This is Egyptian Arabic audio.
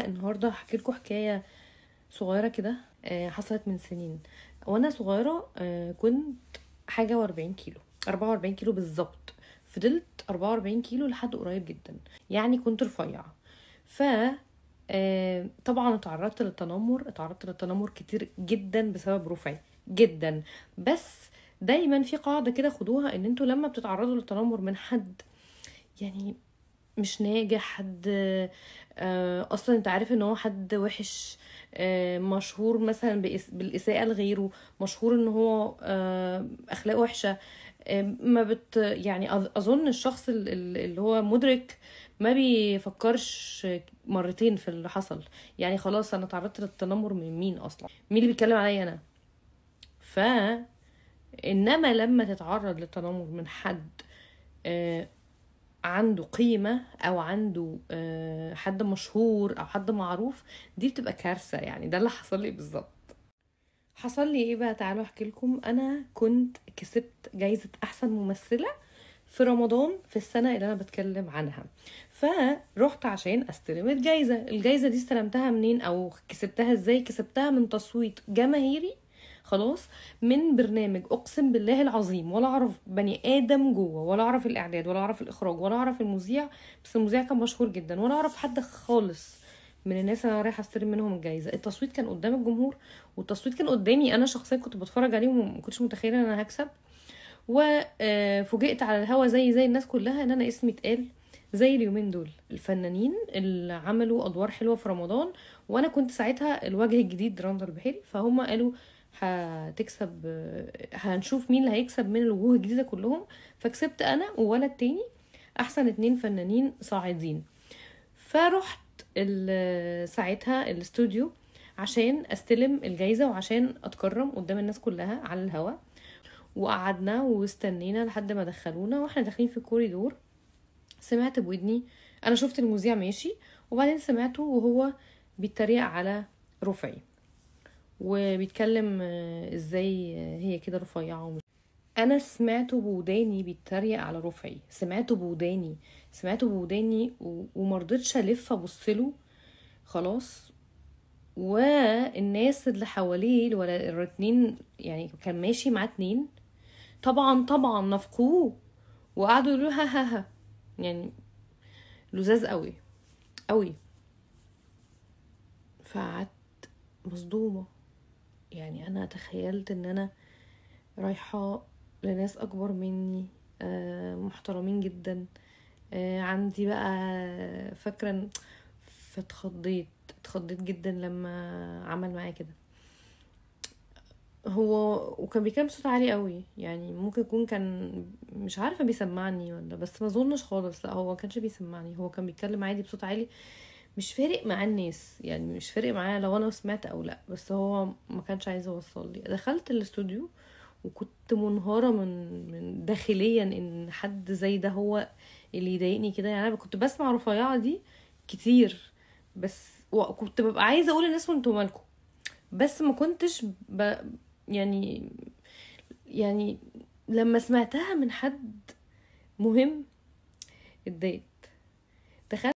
النهارده هحكي لكم حكايه صغيره كده آه، حصلت من سنين وانا صغيره آه، كنت حاجه واربعين كيلو أربعة وأربعين كيلو بالظبط فضلت أربعة وأربعين كيلو لحد قريب جدا يعني كنت رفيعه ف آه، طبعا اتعرضت للتنمر اتعرضت للتنمر كتير جدا بسبب رفعي جدا بس دايما في قاعده كده خدوها ان انتوا لما بتتعرضوا للتنمر من حد يعني مش ناجح حد آه، اصلا انت عارف ان هو حد وحش آه، مشهور مثلا بإس- بالاساءه لغيره مشهور ان هو آه، اخلاقه وحشه آه، ما بت يعني أظ- اظن الشخص ال- ال- اللي هو مدرك ما بيفكرش مرتين في اللي حصل يعني خلاص انا تعرضت للتنمر من مين اصلا مين اللي بيتكلم عليا انا ف انما لما تتعرض للتنمر من حد آه، عنده قيمة أو عنده آه، حد مشهور أو حد معروف دي بتبقى كارثة يعني ده اللي حصل لي بالظبط حصل لي ايه بقى تعالوا احكي لكم انا كنت كسبت جايزة احسن ممثلة في رمضان في السنة اللي انا بتكلم عنها فرحت عشان استلم الجايزة الجايزة دي استلمتها منين او كسبتها ازاي كسبتها من تصويت جماهيري خلاص من برنامج اقسم بالله العظيم ولا اعرف بني ادم جوه ولا اعرف الاعداد ولا اعرف الاخراج ولا اعرف المذيع بس المذيع كان مشهور جدا ولا اعرف حد خالص من الناس اللي انا رايحه استلم منهم الجايزه التصويت كان قدام الجمهور والتصويت كان قدامي انا شخصيا كنت بتفرج عليه وما كنتش متخيله ان انا هكسب وفوجئت على الهوا زي زي الناس كلها ان انا اسمي اتقال زي اليومين دول الفنانين اللي عملوا ادوار حلوه في رمضان وانا كنت ساعتها الوجه الجديد رندا البحيري فهم قالوا هتكسب هنشوف مين اللي هيكسب من الوجوه الجديده كلهم فكسبت انا وولد تاني احسن اتنين فنانين صاعدين فرحت ال- ساعتها الاستوديو عشان استلم الجايزه وعشان اتكرم قدام الناس كلها على الهوا وقعدنا واستنينا لحد ما دخلونا واحنا داخلين في الكوريدور سمعت بودني انا شفت المذيع ماشي وبعدين سمعته وهو بيتريق على رفعي وبيتكلم آه، ازاي آه، هي كده رفيعه ومش انا سمعته بوداني بيتريق على رفعي سمعته بوداني سمعته بوداني و- ومرضتش الف ابصله خلاص والناس اللي حواليه ولا الاتنين يعني كان ماشي معاه اتنين طبعا طبعا نفقوه وقعدوا يقولوا ها ها ها يعني لزاز قوي قوي فقعدت مصدومة يعني انا تخيلت ان انا رايحة لناس اكبر مني آه، محترمين جدا آه، عندي بقى فاكرة إن- فاتخضيت اتخضيت جدا لما عمل معايا كده هو وكان بيتكلم بصوت عالي قوي يعني ممكن يكون كان مش عارفه بيسمعني ولا بس ما اظنش خالص لا هو ما كانش بيسمعني هو كان بيتكلم عادي بصوت عالي مش فارق مع الناس يعني مش فارق معايا لو انا سمعت او لا بس هو ما كانش عايز يوصل لي دخلت الاستوديو وكنت منهارة من من داخليا ان حد زي ده هو اللي يضايقني كده يعني انا كنت بسمع رفيعة دي كتير بس وكنت ببقى عايزة اقول للناس انتوا مالكم بس ما كنتش ب... يعني يعني لما سمعتها من حد مهم اتضايقت دخلت